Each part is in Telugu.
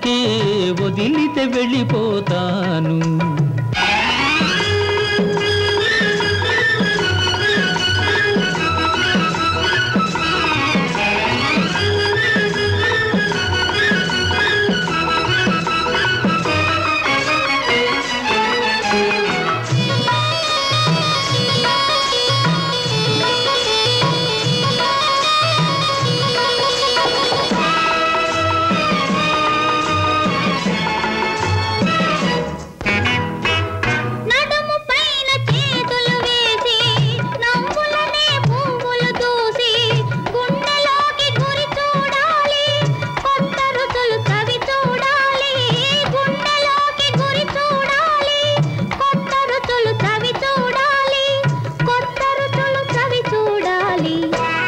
అందుకే వదిలితే వెళ్ళిపోతాను నడుము పైన చేతులు వేసి నవ్వులనే పువ్వులు దూసి గుండెలోకి గురి చూడాలి కొత్త రుచులు చవి చూడాలి గుండెలోకి గురి చూడాలి కొత్త రుచులు చవి చూడాలి కొత్త రుచులు చవి చూడాలి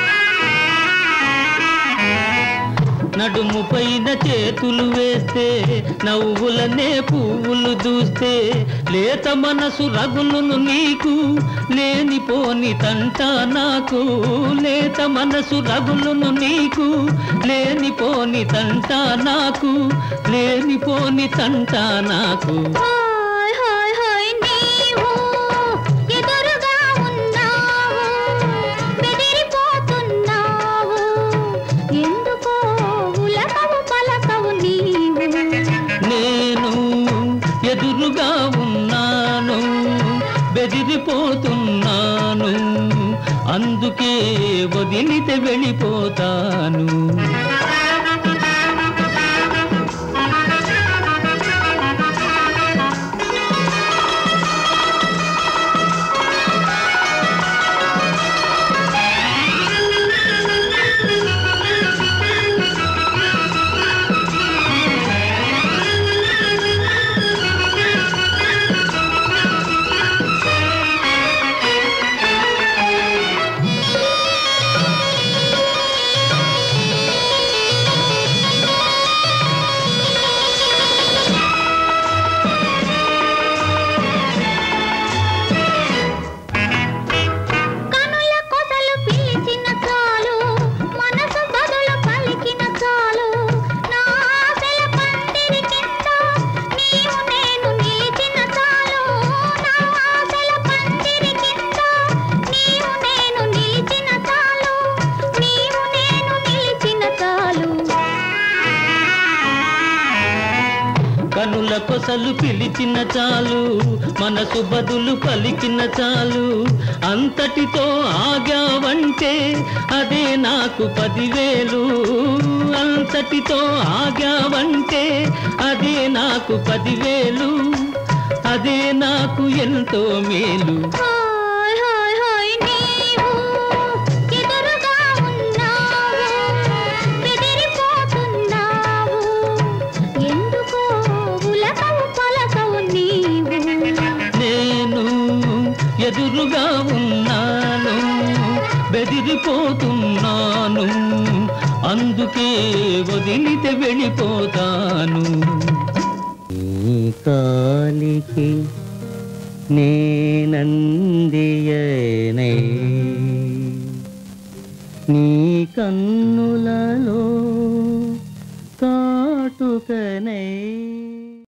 నడుము పైన చేతులు వేస్తే నవ్వులనే పువ్వులు చూస్తే లేత మనసు రగులును నీకు లేనిపోని తంట నాకు లేత మనసు రగులును నీకు లేనిపోని తంట నాకు లేనిపోని తంట నాకు హాయ్ హాయ్ హాయ్ నీవు ఎదురుగా ఉన్నావు బెదిరిపోతున్నావు ఎందుకో ఉలకవు పలకవు నీవు నేను ఎదురుగా ఉన్నాను బెదిరిపోతున్నాను అందుకే వదిలితే వెళ్ళిపోతాను కనుల కొసలు పిలిచిన చాలు మనసు బదులు పలికిన చాలు నా ఆశల పందిరి కింద నీవు నేను నిలిచిన చాలు నా ఆశల పందిరి కింద నీవు నేను నిలిచిన చాలు నీవు నేను నిలిచిన చాలు కనుల కొసలు పిలిచిన చాలు మనసు బదులు పలికిన చాలు అంతటితో ఆగావంటే అదే నాకు పదివేలు అంతటితో ఆగావంటే అదే నాకు పదివేలు అదే నాకు ఎంతో మేలు హాయ్ హాయ్ హాయ్ నీవు ఎదురుగా ఉన్నావు బెదిరిపోతున్నావు ఎందుకో ఉలకవు పలకవు నీవు నేను ఎదురుగా ఉన్నాను బెదిరిపోతున్నాను అందుకే వదిలితే వెళ్ళిపోతాను నీ కాలికి నేనందియనే నీ కన్నులలో కాటుకనే